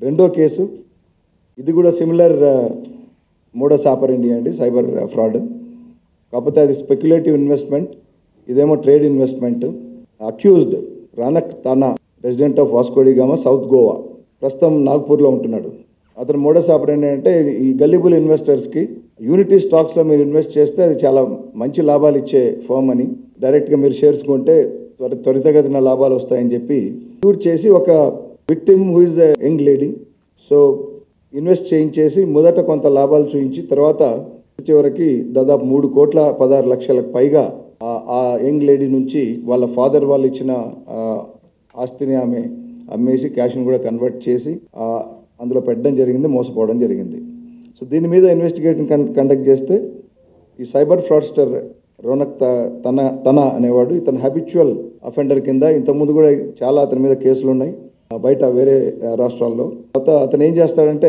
రెండో కేసు ఇది కూడా సిమిలర్ మోడస్ ఆపరండి అండి సైబర్ ఫ్రాడ్ కాకపోతే అది స్పెక్యులేటివ్ ఇన్వెస్ట్మెంట్ ఇదేమో ట్రేడ్ ఇన్వెస్ట్మెంట్ అక్యూజ్డ్ రానక్ తానా resident of Vasco da Gama south Goa ప్రస్తుతం నాగ్పూర్లో ఉంటున్నాడు అతను మోడస్ ఆపరండి అంటే ఈ గల్లిబుల్ ఇన్వెస్టర్స్కి యూనిటీ స్టాక్స్లో మీరు ఇన్వెస్ట్ చేస్తే అది చాలా మంచి లాభాలు ఇచ్చే ఫర్మ్ అని డైరెక్ట్గా మీరు షేర్స్ కొంటే త్వర త్వరితగతిన లాభాలు వస్తాయని చెప్పి క్యూర్ చేసి ఒక victim who is young lady so invest చేయించేసి మొదట కొంత లాభాలు చూపించి తర్వాత చివరికి దాదాపు మూడు కోట్ల పదహారు లక్షలకు పైగా ఆ- ఆ యంగ్ లేడీ నుంచి వాళ్ళ ఫాదర్ వాళ్ళు ఇచ్చిన ఆ, ఆస్తిని ఆమె అమ్మేసి క్యాష్ని కూడా కన్వర్ట్ చేసి ఆ, అందులో పెట్టడం జరిగింది మోసపోవడం జరిగింది సో దీని మీద ఇన్వెస్టిగేషన్ కండక్ట్ చేస్తే ఈ సైబర్ ఫ్రాడ్స్టర్ రోనక్ త- తన తన అనేవాడు ఇతను హ్యాబిచువల్ అఫెండర్ కింద ఇంతకుముందు కూడా చాలా అతని మీద కేసులు ఉన్నాయి ఆ, బయట వేరే ఆ, రాష్ట్రాల్లో తర్వాత అతను ఏం చేస్తాడంటే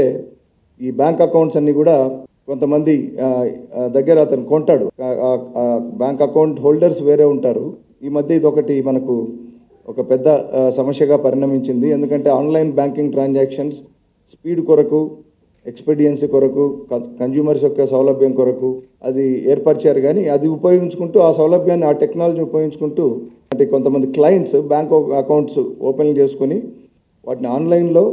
ఈ బ్యాంక్ అకౌంట్స్ అన్ని కూడా కొంతమంది ఆ, ఆ, దగ్గర అతను కొంటాడు ఆ- ఆ- ఆ బ్యాంక్ అకౌంట్ హోల్డర్స్ వేరే ఉంటారు ఈ మధ్య ఇది ఒకటి మనకు ఒక పెద్ద ఆ, సమస్యగా పరిణమించింది ఎందుకంటే ఆన్లైన్ బ్యాంకింగ్ ట్రాన్సాక్షన్స్ స్పీడ్ కొరకు ఎక్స్పీడియన్సీ కొరకు క- కన్జ్యూమర్స్ యొక్క సౌలభ్యం కొరకు అది ఏర్పరిచారు కానీ అది ఉపయోగించుకుంటూ ఆ సౌలభ్యాన్ని ఆ టెక్నాలజీ ఉపయోగించుకుంటూ అంటే కొంతమంది క్లయింట్స్ బ్యాంక్ అకౌంట్స్ ఓపెన్ చేసుకొని వాటిని ఆన్లైన్లో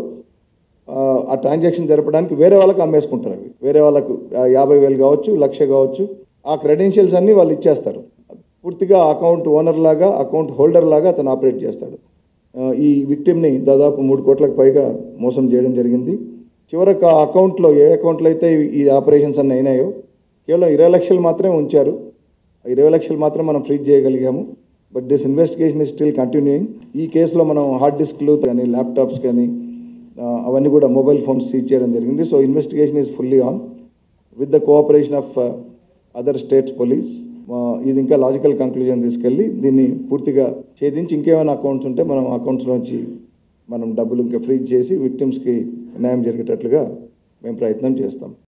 ఆ, ఆ ట్రాన్సాక్షన్ జరపడానికి వేరే వాళ్ళకి అమ్మేసుకుంటారు అవి వేరే వాళ్ళకు ఆ, యాభై వేలు కావచ్చు లక్ష కావచ్చు ఆ క్రెడెన్షియల్స్ అన్నీ వాళ్ళు ఇచ్చేస్తారు పూర్తిగా అకౌంట్ ఓనర్ లాగా అకౌంట్ హోల్డర్ లాగా అతను ఆపరేట్ చేస్తాడు ఆ, ఈ విక్టిమ్ని దాదాపు మూడు కోట్లకు పైగా మోసం చేయడం జరిగింది చివరకు ఆ అకౌంట్లో ఏ అకౌంట్లో అయితే ఈ- ఈ ఆపరేషన్స్ అన్నీ అయినాయో కేవలం ఇరవై లక్షలు మాత్రమే ఉంచారు ఆ ఇరవై లక్షలు మాత్రం మనం ఫ్రీజ్ చేయగలిగాము but this investigation is still continuing ఈ కేసులో మనం హార్డ్ డిస్క్లు కానీ ల్యాప్టాప్స్ కానీ ఆ, అవన్నీ కూడా మొబైల్ ఫోన్స్ సీజ్ చేయడం జరిగింది so investigation is fully on with the cooperation of other states police ఇది ఇంకా లాజికల్ కంక్లూజన్ తీసుకెళ్ళి దీన్ని పూర్తిగా ఛేదించి ఇంకేమైనా అకౌంట్స్ ఉంటే మనం అకౌంట్స్లోంచి మనం డబ్బులు ఇంకా ఫ్రీజ్ చేసి విక్టిమ్స్కి న్యాయం జరిగేటట్లుగా మేము ప్రయత్నం చేస్తాం